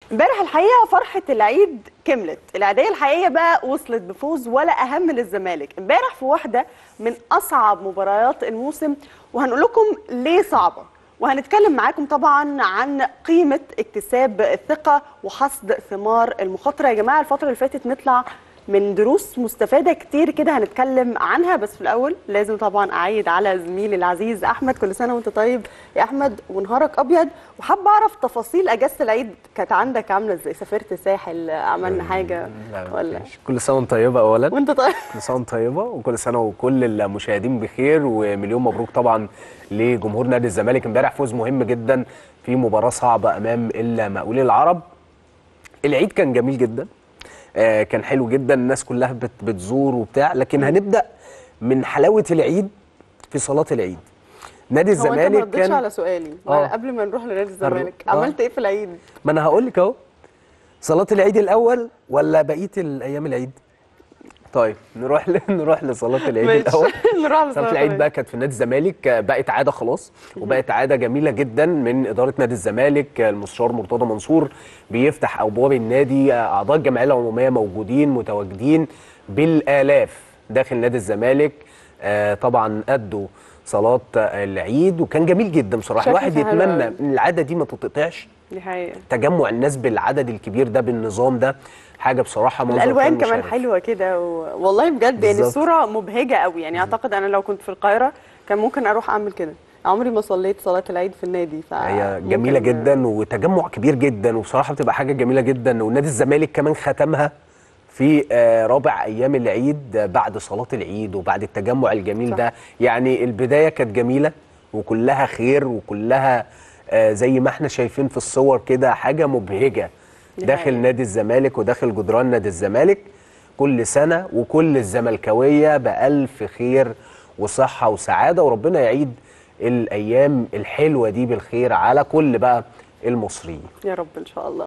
امبارح الحقيقه فرحه العيد كملت العيديه الحقيقيه بقى وصلت بفوز ولا اهم للزمالك امبارح في واحده من اصعب مباريات الموسم وهنقول لكم ليه صعبه وهنتكلم معاكم طبعا عن قيمه اكتساب الثقه وحصد ثمار المخاطره يا جماعه الفتره اللي فاتت نطلع من دروس مستفاده كتير كده هنتكلم عنها بس في الاول لازم طبعا اعيد على زميلي العزيز احمد كل سنه وانت طيب يا احمد ونهارك ابيض وحابه اعرف تفاصيل اجازه العيد كانت عندك عامله ازاي سافرت ساحل عملنا حاجه لا ولا مفيش. كل سنه وانت طيبه اولا وانت طيب كل سنه وانت طيبه وكل سنه وكل المشاهدين بخير ومليون مبروك طبعا لجمهور نادي الزمالك امبارح فوز مهم جدا في مباراه صعبه امام المقاولين العرب العيد كان جميل جدا آه كان حلو جدا الناس كلها بت بتزور وبتاع لكن هنبدا من حلاوه العيد في صلاه العيد نادي هو انت ما الزمالك ردتش كان على سؤالي آه. قبل ما نروح لنادي الزمالك آه. عملت ايه في العيد ما انا هقول لك اهو صلاه العيد الاول ولا بقيه الايام العيد طيب نروح ل... نروح لصلاه العيد ماشي. الاول نروح لصلاة صلاه العيد بقى كانت في نادي الزمالك آه، بقت عاده خلاص وبقت عاده جميله جدا من اداره نادي الزمالك آه، المستشار مرتضى منصور بيفتح ابواب النادي آه، اعضاء الجمعيه العموميه موجودين متواجدين بالالاف داخل نادي الزمالك آه، طبعا ادوا صلاه آه، العيد وكان جميل جدا بصراحه شكله الواحد كان حلو يتمنى أوي. ان العاده دي ما تتقطعش دي حقيقه تجمع الناس بالعدد الكبير ده بالنظام ده حاجه بصراحه منظر الالوان كان كمان مشرف. حلوه كده و... والله بجد يعني بالظبط. الصوره مبهجه قوي يعني اعتقد انا لو كنت في القاهره كان ممكن اروح اعمل كده عمري ما صليت صلاه العيد في النادي ف هي جميله ممكن- جدا وتجمع كبير جدا وبصراحه بتبقى حاجه جميله جدا ونادي الزمالك كمان ختمها في آه، رابع ايام العيد آه، بعد صلاه العيد وبعد التجمع الجميل صح. ده يعني البدايه كانت جميله وكلها خير وكلها آه، زي ما احنا شايفين في الصور كده حاجه مبهجه دي داخل حقيقة. نادي الزمالك وداخل جدران نادي الزمالك كل سنه وكل الزملكاويه بالف خير وصحه وسعاده وربنا يعيد الايام الحلوه دي بالخير على كل بقى المصريين يا رب ان شاء الله